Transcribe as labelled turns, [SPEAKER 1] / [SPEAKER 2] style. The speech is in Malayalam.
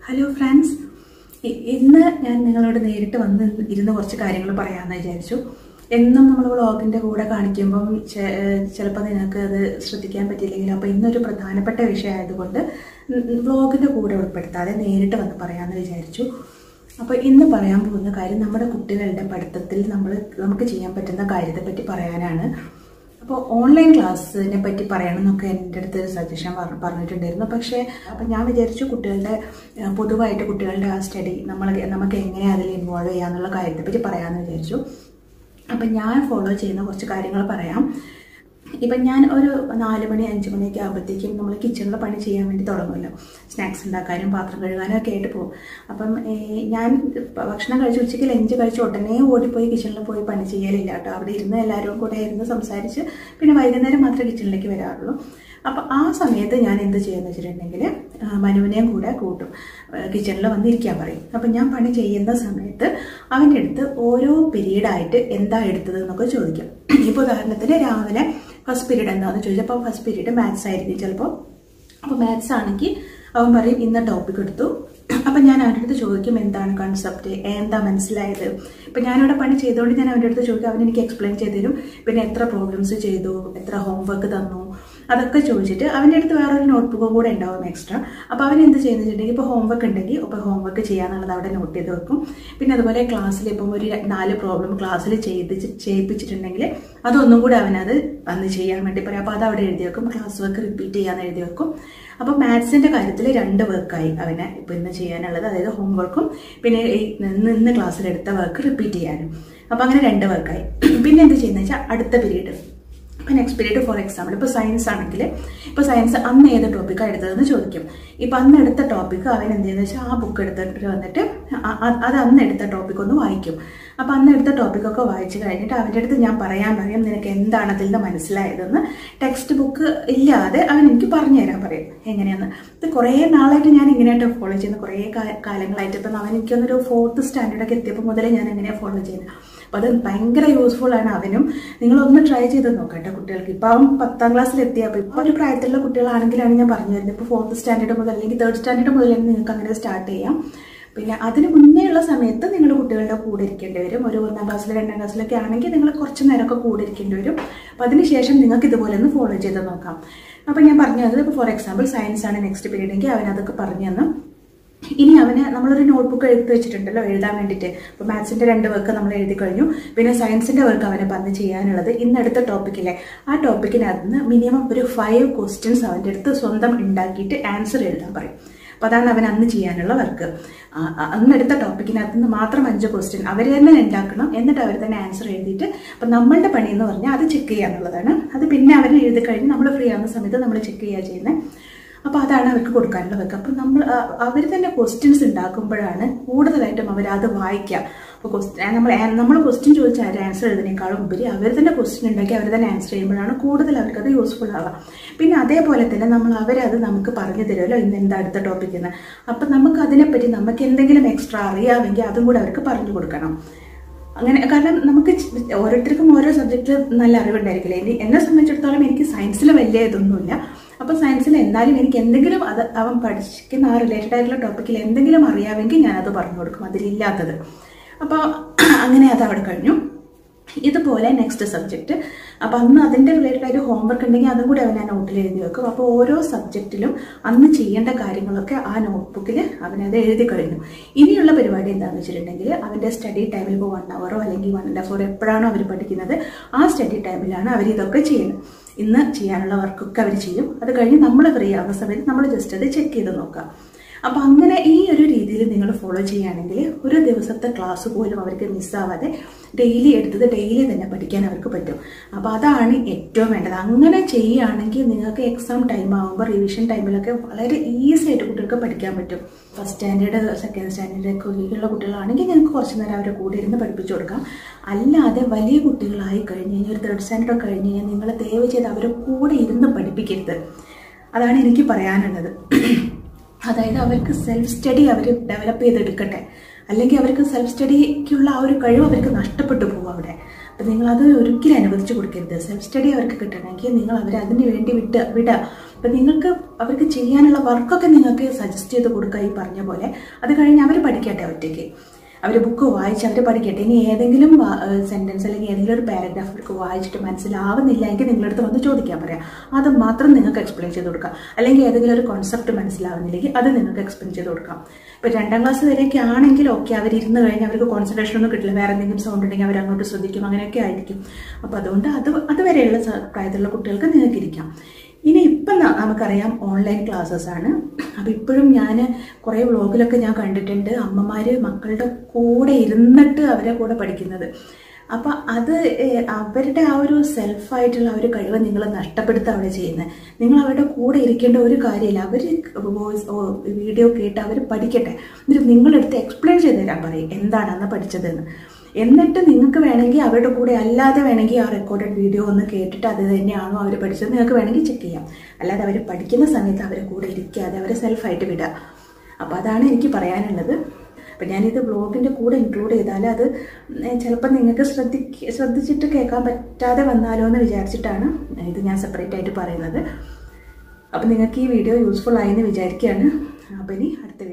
[SPEAKER 1] ഹലോ ഫ്രണ്ട്സ് ഇ- ഇന്ന് ഞാൻ നിങ്ങളോട് നേരിട്ട് വന്ന് ഇരുന്ന് കുറച്ച് കാര്യങ്ങൾ പറയാമെന്ന് വിചാരിച്ചു എന്നും നമ്മൾ വ്ളോഗിൻ്റെ കൂടെ കാണിക്കുമ്പം ചിലപ്പോൾ നിങ്ങൾക്ക് അത് ശ്രദ്ധിക്കാൻ പറ്റിയില്ലെങ്കിൽ അപ്പോൾ ഇന്നൊരു പ്രധാനപ്പെട്ട വിഷയമായതുകൊണ്ട് വ്ളോഗിൻ്റെ കൂടെ ഉൾപ്പെടുത്താതെ നേരിട്ട് വന്ന് പറയാമെന്ന് വിചാരിച്ചു അപ്പോൾ ഇന്ന് പറയാൻ പോകുന്ന കാര്യം നമ്മുടെ കുട്ടികളുടെ പഠിത്തത്തിൽ നമ്മൾ നമുക്ക് ചെയ്യാൻ പറ്റുന്ന കാര്യത്തെപ്പറ്റി പറയാനാണ് അപ്പോൾ ഓൺലൈൻ ക്ലാസ്സിനെ പറ്റി പറയണമെന്നൊക്കെ എൻ്റെ അടുത്ത് സജഷൻ പറഞ്ഞിട്ടുണ്ടായിരുന്നു പക്ഷേ അപ്പം ഞാൻ വിചാരിച്ചു കുട്ടികളുടെ ആ, പൊതുവായിട്ട് കുട്ടികളുടെ ആ സ്റ്റഡി നമ്മൾ നമുക്ക് എങ്ങനെ അതിൽ ഇൻവോൾവ് ചെയ്യാന്നുള്ള കാര്യത്തെപ്പറ്റി പറയാമെന്ന് വിചാരിച്ചു അപ്പം ഞാൻ ഫോളോ ചെയ്യുന്ന കുറച്ച് കാര്യങ്ങൾ പറയാം ഇപ്പം ഞാൻ ഒരു നാല് മണി അഞ്ച് മണിയൊക്കെ ആകുമ്പോഴത്തേക്കും നമ്മൾ കിച്ചണിൽ പണി ചെയ്യാൻ വേണ്ടി തുടങ്ങുമല്ലോ സ്നാക്സ് ഉണ്ടാക്കാനും പാത്രം കഴുകാനും ഒക്കെ ആയിട്ട് പോകും അപ്പം ഏ, ഞാൻ ഭക്ഷണം കഴിച്ച് ഉച്ചയ്ക്ക് ലഞ്ച് കഴിച്ച് ഉടനെ ഓടിപ്പോയി കിച്ചണിൽ പോയി പണി ചെയ്യലില്ല കേട്ടോ അവിടെ ഇരുന്ന് എല്ലാവരും കൂടെ ഇരുന്ന് സംസാരിച്ച് പിന്നെ വൈകുന്നേരം മാത്രമേ കിച്ചണിലേക്ക് വരാറുള്ളൂ അപ്പോൾ ആ സമയത്ത് ഞാൻ എന്ത് ചെയ്യുമെന്ന് വെച്ചിട്ടുണ്ടെങ്കിൽ ആ, മനുവിനെയും കൂടെ കൂട്ടും കിച്ചണിൽ വന്നിരിക്കാൻ പറയും അപ്പം ഞാൻ പണി ചെയ്യുന്ന സമയത്ത് അവൻ്റെ അടുത്ത് ഓരോ പീരീഡായിട്ട് എന്താ എടുത്തത് എന്നൊക്കെ ചോദിക്കും ഇപ്പോൾ ഉദാഹരണത്തിന് രാവിലെ ഫസ്റ്റ് പീരീഡ് എന്താണെന്ന് ചോദിച്ചാൽ അപ്പോൾ ഫസ്റ്റ് പീരീഡ് മാത്സ് ആയിരിക്കും ചിലപ്പോൾ അപ്പോൾ മാത്സ് ആണെങ്കിൽ അവൻ പറയും ഇന്ന ടോപ്പിക് എടുത്തു അപ്പം ഞാൻ അവൻ്റെ അടുത്ത് ചോദിക്കും എന്താണ് കൺസെപ്റ്റ് എന്താ മനസ്സിലായത് ഇപ്പം ഞാനിവിടെ പണി ചെയ്തുകൊണ്ട് ഞാൻ അവൻ്റെ അടുത്ത് ചോദിക്കും അവൻ എനിക്ക് എക്സ്പ്ലെയിൻ ചെയ്ത് തരും പിന്നെ എത്ര പ്രോബ്ലംസ് ചെയ്തു എത്ര ഹോംവർക്ക് തന്നു അതൊക്കെ ചോദിച്ചിട്ട് അവൻ്റെ അടുത്ത് വേറൊരു നോട്ട്ബുക്കും കൂടെ ഉണ്ടാവും എക്സ്ട്രാ അപ്പോൾ അവൻ എന്ത് ചെയ്യുന്നത് വെച്ചിട്ടുണ്ടെങ്കിൽ ഇപ്പോൾ ഹോംവർക്ക് ഉണ്ടെങ്കിൽ ഇപ്പോൾ ഹോംവർക്ക് ചെയ്യാന്നുള്ളത് അവിടെ നോട്ട് ചെയ്ത് വെക്കും പിന്നെ അതുപോലെ ക്ലാസ്സിൽ ഇപ്പം ഒരു ര- നാല് പ്രോബ്ലം ക്ലാസ്സിൽ ചെയ്ത് ചെയ്യിപ്പിച്ചിട്ടുണ്ടെങ്കിൽ അതൊന്നും കൂടി അവനത് അന്ന് ചെയ്യാൻ വേണ്ടി പറയും അപ്പോൾ അത് അവിടെ എഴുതി വെക്കും ക്ലാസ് വർക്ക് റിപ്പീറ്റ് ചെയ്യാന്ന് എഴുതി വെക്കും അപ്പോൾ മാത്സിൻ്റെ കാര്യത്തിൽ രണ്ട് വർക്കായി അവനെ ഇപ്പോൾ ഇന്ന് ചെയ്യാനുള്ളത് അതായത് ഹോംവർക്കും പിന്നെ ഈ ഇന്ന് ഇന്ന് ക്ലാസ്സിലെടുത്ത വർക്ക് റിപ്പീറ്റ് ചെയ്യാനും അപ്പോൾ അങ്ങനെ രണ്ട് വർക്കായി പിന്നെ എന്ത് ചെയ്യുന്നത് വെച്ചാൽ അടുത്ത പീരീഡ് ഇപ്പം നെക്സ്റ്റ് പീരീഡ് ഫോർ എക്സാമ്പിൾ ഇപ്പോൾ സയൻസ് ആണെങ്കിൽ ഇപ്പോൾ സയൻസ് അന്ന് ഏത് ടോപ്പിക്കാണ് എടുത്തതെന്ന് ചോദിക്കും ഇപ്പം അന്ന് എടുത്ത ടോപ്പിക്ക് അവൻ എന്ത് ചെയ്യുന്നത് വെച്ചാൽ ആ ബുക്ക് എടുത്തിട്ട് വന്നിട്ട് അ- അ- അത് അന്ന് എടുത്ത ടോപ്പിക് ഒന്ന് വായിക്കും അപ്പം അന്ന് എടുത്ത ടോപ്പിക്കൊക്കെ വായിച്ച് കഴിഞ്ഞിട്ട് അവൻ്റെ അടുത്ത് ഞാൻ പറയാൻ പറയും നിനക്ക് എന്താണ് അതിൽ നിന്ന് മനസ്സിലായതെന്ന് ടെക്സ്റ്റ് ബുക്ക് ഇല്ലാതെ അവൻ എനിക്ക് പറഞ്ഞു തരാൻ പറയും എങ്ങനെയാന്ന് ഇത് കുറേ നാളായിട്ട് ഞാൻ ഇങ്ങനെയായിട്ട് ഫോളോ ചെയ്യുന്ന കുറേ കാ- കാലങ്ങളായിട്ട് ഇപ്പം അവൻ എനിക്കൊന്നൊരു ഫോർത്ത് സ്റ്റാൻഡേർഡൊക്കെ എത്തിയപ്പോൾ മുതലേ ഞാൻ എങ്ങനെയാണ് ഫോളോ ചെയ്യുന്നത് അപ്പോൾ അത് ഭയങ്കര യൂസ്ഫുൾ ആണ് അവനും നിങ്ങളൊന്ന് ട്രൈ ചെയ്ത് നോക്കട്ടെ കുട്ടികൾക്ക് ഇപ്പം അവൻ പത്താം ക്ലാസ്സിൽ എത്തിയപ്പോൾ ഇപ്പോൾ ഒരു പ്രായത്തിലുള്ള കുട്ടികളാണെങ്കിലാണ് ഞാൻ പറഞ്ഞു തരുന്നത് ഇപ്പോൾ ഫോർത്ത് സ്റ്റാൻഡേർഡ് മുതൽ അല്ലെങ്കിൽ തേർഡ് സ്റ്റാൻഡേർഡ് മുതൽ തന്നെ നിങ്ങൾക്ക് അങ്ങനെ സ്റ്റാർട്ട് ചെയ്യാം പിന്നെ അതിന് മുന്നേ ഉള്ള സമയത്ത് നിങ്ങൾ കുട്ടികളുടെ കൂടെ ഇരിക്കേണ്ടി വരും ഒരു ഒന്നാം ക്ലാസ്സിൽ രണ്ടാം ക്ലാസ്സിലൊക്കെ ആണെങ്കിൽ നിങ്ങൾ കുറച്ച് നേരമൊക്കെ കൂടെ ഇരിക്കേണ്ടി വരും അപ്പോൾ അതിനുശേഷം നിങ്ങൾക്ക് ഇതുപോലെ ഒന്ന് ഫോളോ ചെയ്ത് നോക്കാം അപ്പോൾ ഞാൻ പറഞ്ഞു തന്നത് ഇപ്പോൾ ഫോർ എക്സാമ്പിൾ സയൻസ് ആണ് നെക്സ്റ്റ് പീരീഡ് എങ്കിൽ അവൻ അതൊക്കെ പറഞ്ഞു തന്നു ഇനി അവന് നമ്മളൊരു നോട്ട്ബുക്ക് എടുത്ത് വെച്ചിട്ടുണ്ടല്ലോ എഴുതാൻ വേണ്ടിയിട്ട് ഇപ്പോൾ മാത്സിൻ്റെ രണ്ട് വർക്ക് നമ്മൾ എഴുതി കഴിഞ്ഞു പിന്നെ സയൻസിൻ്റെ വർക്ക് അവനെ പന്ന് ചെയ്യാനുള്ളത് ഇന്ന് അടുത്ത ടോപ്പിക്കിലെ ആ ടോപ്പിക്കിനകത്ത് നിന്ന് മിനിമം ഒരു ഫൈവ് ക്വസ്റ്റ്യൻസ് അവൻ്റെ അടുത്ത് സ്വന്തം ഉണ്ടാക്കിയിട്ട് ആൻസർ എഴുതാൻ പറയും അപ്പോൾ അതാണ് അവൻ അന്ന് ചെയ്യാനുള്ള വർക്ക് അന്ന് എടുത്ത ടോപ്പിക്കിനകത്ത് നിന്ന് മാത്രം അഞ്ച് ക്വസ്റ്റ്യൻ അവർ തന്നെ ഉണ്ടാക്കണം എന്നിട്ട് അവർ തന്നെ ആൻസർ എഴുതിയിട്ട് അപ്പം നമ്മളുടെ പണി എന്ന് പറഞ്ഞാൽ അത് ചെക്ക് ചെയ്യുക എന്നുള്ളതാണ് അത് പിന്നെ അവർ എഴുതി കഴിഞ്ഞ് നമ്മൾ ഫ്രീ ആവുന്ന സമയത്ത് നമ്മൾ ചെക്ക് ചെയ്യുക ചെയ്യുന്നത് അപ്പോൾ അതാണ് അവർക്ക് കൊടുക്കാനുള്ള വർക്ക് അപ്പം നമ്മൾ അവർ തന്നെ ക്വസ്റ്റ്യൻസ് ഉണ്ടാക്കുമ്പോഴാണ് കൂടുതലായിട്ടും അവർ അത് വായിക്കുക അപ്പോൾ ക്വസ്റ്റ്യൻ നമ്മൾ നമ്മൾ ക്വസ്റ്റ്യൻ ചോദിച്ചാൽ അവർ ആൻസർ എഴുതുന്നതിനേക്കാളും ഉപരി അവർ തന്നെ ക്വസ്റ്റ്യൻ ഉണ്ടാക്കി അവർ തന്നെ ആൻസർ ചെയ്യുമ്പോഴാണ് കൂടുതൽ അവർക്ക് അത് യൂസ്ഫുൾ ആവുക പിന്നെ അതേപോലെ തന്നെ നമ്മൾ അവരത് നമുക്ക് പറഞ്ഞു തരുമല്ലോ ഇന്ന് എന്താ അടുത്ത ടോപ്പിക് എന്ന് അപ്പം നമുക്ക് അതിനെപ്പറ്റി നമുക്ക് എന്തെങ്കിലും എക്സ്ട്രാ അറിയാമെങ്കിൽ അതും കൂടെ അവർക്ക് പറഞ്ഞു കൊടുക്കണം അങ്ങനെ കാരണം നമുക്ക് ചി- ഓരോരുത്തർക്കും ഓരോ സബ്ജക്റ്റിൽ നല്ല അറിവുണ്ടായിരിക്കില്ല ഇനി എന്നെ സംബന്ധിച്ചിടത്തോളം എനിക്ക് സയൻസിൽ വലിയ ഇതൊന്നുമില്ല അപ്പോൾ സയൻസിൽ എന്നാലും എനിക്ക് എന്തെങ്കിലും അത് അവൻ പഠിക്കുന്ന ആ റിലേറ്റഡ് ആയിട്ടുള്ള ടോപ്പിക്കിൽ എന്തെങ്കിലും അറിയാമെങ്കിൽ ഞാനത് പറഞ്ഞു കൊടുക്കും അതിലില്ലാത്തത് അപ്പോൾ അങ്ങനെ അത് അവിടെ കഴിഞ്ഞു ഇതുപോലെ നെക്സ്റ്റ് സബ്ജക്റ്റ് അപ്പോൾ അന്ന് അതിൻ്റെ റിലേറ്റഡ് ആയിട്ട് ഹോംവർക്ക് ഉണ്ടെങ്കിൽ അതും കൂടി അവൻ ആ നോട്ടിൽ എഴുതി വെക്കും അപ്പോൾ ഓരോ സബ്ജക്റ്റിലും അന്ന് ചെയ്യേണ്ട കാര്യങ്ങളൊക്കെ ആ നോട്ട്ബുക്കിൽ അവനത് എഴുതി കഴിഞ്ഞു ഇനിയുള്ള പരിപാടി എന്താണെന്ന് വെച്ചിട്ടുണ്ടെങ്കിൽ അവൻ്റെ സ്റ്റഡി ടൈമിൽ ഇപ്പോൾ വൺ അവറോ അല്ലെങ്കിൽ വൺ ആൻഡ് ഹാഫ് അവർ എപ്പോഴാണോ അവർ പഠിക്കുന്നത് ആ സ്റ്റഡി ടൈമിലാണ് അവർ ഇതൊക്കെ ചെയ്യുന്നത് ഇന്ന് ചെയ്യാനുള്ള വർക്കൊക്കെ അവർ ചെയ്യും അത് കഴിഞ്ഞ് നമ്മൾ ഫ്രീ ആവുന്ന സമയത്ത് നമ്മൾ ജസ്റ്റ് അത് ചെക്ക് ചെയ്ത് നോക്കാം അപ്പോൾ അങ്ങനെ ഈ ഒരു രീതിയിൽ നിങ്ങൾ ഫോളോ ചെയ്യുകയാണെങ്കിൽ ഒരു ദിവസത്തെ ക്ലാസ് പോലും അവർക്ക് മിസ്സാവാതെ ഡെയിലി എടുത്തത് ഡെയിലി തന്നെ പഠിക്കാൻ അവർക്ക് പറ്റും അപ്പോൾ അതാണ് ഏറ്റവും വേണ്ടത് അങ്ങനെ ചെയ്യുകയാണെങ്കിൽ നിങ്ങൾക്ക് എക്സാം ടൈം ആകുമ്പോൾ റിവിഷൻ ടൈമിലൊക്കെ വളരെ ഈസി ആയിട്ട് കുട്ടികൾക്ക് പഠിക്കാൻ പറ്റും ഫസ്റ്റ് സ്റ്റാൻഡേർഡ് സെക്കൻഡ് സ്റ്റാൻഡേർഡ് ഒക്കെ ഉള്ള കുട്ടികളാണെങ്കിൽ നിങ്ങൾക്ക് കുറച്ച് നേരം അവരെ കൂടെ ഇരുന്ന് പഠിപ്പിച്ചു കൊടുക്കാം അല്ലാതെ വലിയ കുട്ടികളായി കഴിഞ്ഞ് കഴിഞ്ഞാൽ ഒരു തേർഡ് സ്റ്റാൻഡേർഡ് ഒക്കെ കഴിഞ്ഞ് കഴിഞ്ഞാൽ നിങ്ങൾ ദയവ് ചെയ്ത് അവരെ കൂടെ ഇരുന്ന് പഠിപ്പിക്കരുത് അതാണ് എനിക്ക് പറയാനുള്ളത് അതായത് അവർക്ക് സെൽഫ് സ്റ്റഡി അവർ ഡെവലപ്പ് ചെയ്തെടുക്കട്ടെ അല്ലെങ്കിൽ അവർക്ക് സെൽഫ് സ്റ്റഡിക്കുള്ള ആ ഒരു കഴിവ് അവർക്ക് നഷ്ടപ്പെട്ടു പോകും അവിടെ അപ്പം നിങ്ങൾ അത് ഒരിക്കലും അനുവദിച്ചു കൊടുക്കരുത് സെൽഫ് സ്റ്റഡി അവർക്ക് കിട്ടണമെങ്കിൽ നിങ്ങൾ അവരെ അതിന് വേണ്ടി വിട്ട് വിടുക അപ്പം നിങ്ങൾക്ക് അവർക്ക് ചെയ്യാനുള്ള വർക്കൊക്കെ നിങ്ങൾക്ക് സജസ്റ്റ് ചെയ്ത് കൊടുക്കുക ഈ പറഞ്ഞ പോലെ അത് കഴിഞ്ഞ് അവർ പഠിക്കട്ടെ ഒറ്റയ്ക്ക് അവർ ബുക്ക് വായിച്ച് അവർ പഠിക്കട്ടെ ഇനി ഏതെങ്കിലും സെൻറ്റൻസ് അല്ലെങ്കിൽ ഏതെങ്കിലും ഒരു പാരഗ്രാഫ് അവർക്ക് വായിച്ചിട്ട് മനസ്സിലാവുന്നില്ല എങ്കിൽ നിങ്ങളടുത്ത് വന്ന് ചോദിക്കാൻ പറയാം അത് മാത്രം നിങ്ങൾക്ക് എക്സ്പ്ലെയിൻ ചെയ്ത് കൊടുക്കാം അല്ലെങ്കിൽ ഏതെങ്കിലും ഒരു കോൺസെപ്റ്റ് മനസ്സിലാവുന്നില്ലെങ്കിൽ അത് നിങ്ങൾക്ക് എക്സ്പ്ലെയിൻ ചെയ്ത് കൊടുക്കാം ഇപ്പോൾ രണ്ടാം ക്ലാസ് വരെയൊക്കെ ആണെങ്കിൽ ഓക്കെ അവർ ഇരുന്ന് കഴിഞ്ഞാൽ അവർക്ക് കോൺസെൻട്രേഷൻ ഒന്നും കിട്ടില്ല വേറെ എന്തെങ്കിലും സൗണ്ട് ഉണ്ടെങ്കിൽ അവർ അങ്ങോട്ട് ശ്രദ്ധിക്കും അങ്ങനെയൊക്കെ ആയിരിക്കും അപ്പോൾ അതുകൊണ്ട് അത് അതുവരെയുള്ള സ- പ്രായത്തിലുള്ള കുട്ടികൾക്ക് നിങ്ങൾക്ക് ഇരിക്കാം ഇനി ഇപ്പം ന- നമുക്കറിയാം ഓൺലൈൻ ക്ലാസ്സസ് ആണ് അപ്പം ഇപ്പോഴും ഞാൻ കുറേ വ്ളോഗിലൊക്കെ ഞാൻ കണ്ടിട്ടുണ്ട് അമ്മമാർ മക്കളുടെ കൂടെ ഇരുന്നിട്ട് അവരെ കൂടെ പഠിക്കുന്നത് അപ്പം അത് ഏഹ്, അവരുടെ ആ ഒരു സെൽഫായിട്ടുള്ള ആ ഒരു കഴിവ് നിങ്ങൾ നഷ്ടപ്പെടുത്തുക അവിടെ ചെയ്യുന്നത് നിങ്ങൾ അവരുടെ കൂടെ ഇരിക്കേണ്ട ഒരു കാര്യമില്ല അവർ വോയിസ് വീഡിയോ കേട്ട് അവർ പഠിക്കട്ടെ എന്നിട്ട് നിങ്ങളെടുത്ത് എക്സ്പ്ലെയിൻ ചെയ്ത് തരാൻ പറയും എന്താണ് അന്ന് പഠിച്ചതെന്ന് എന്നിട്ട് നിങ്ങൾക്ക് വേണമെങ്കിൽ അവരുടെ കൂടെ അല്ലാതെ വേണമെങ്കിൽ ആ റെക്കോർഡഡ് വീഡിയോ ഒന്ന് കേട്ടിട്ട് അത് തന്നെയാണോ അവർ പഠിച്ചത് നിങ്ങൾക്ക് വേണമെങ്കിൽ ചെക്ക് ചെയ്യാം അല്ലാതെ അവർ പഠിക്കുന്ന സമയത്ത് അവരെ കൂടെ ഇരിക്കാതെ അവരെ സെൽഫായിട്ട് വിടുക അപ്പോൾ അതാണ് എനിക്ക് പറയാനുള്ളത് അപ്പം ഞാനിത് ബ്ലോഗിൻ്റെ കൂടെ ഇൻക്ലൂഡ് ചെയ്താൽ അത് ചിലപ്പോൾ നിങ്ങൾക്ക് ശ്രദ്ധിക്ക ശ്രദ്ധിച്ചിട്ട് കേൾക്കാൻ പറ്റാതെ വന്നാലോ എന്ന് വിചാരിച്ചിട്ടാണ് ഇത് ഞാൻ സെപ്പറേറ്റ് ആയിട്ട് പറയുന്നത് അപ്പം നിങ്ങൾക്ക് ഈ വീഡിയോ യൂസ്ഫുൾ ആയി എന്ന് വിചാരിക്കുകയാണ് അപ്പോൾ ഇനി അടുത്ത വീഡിയോ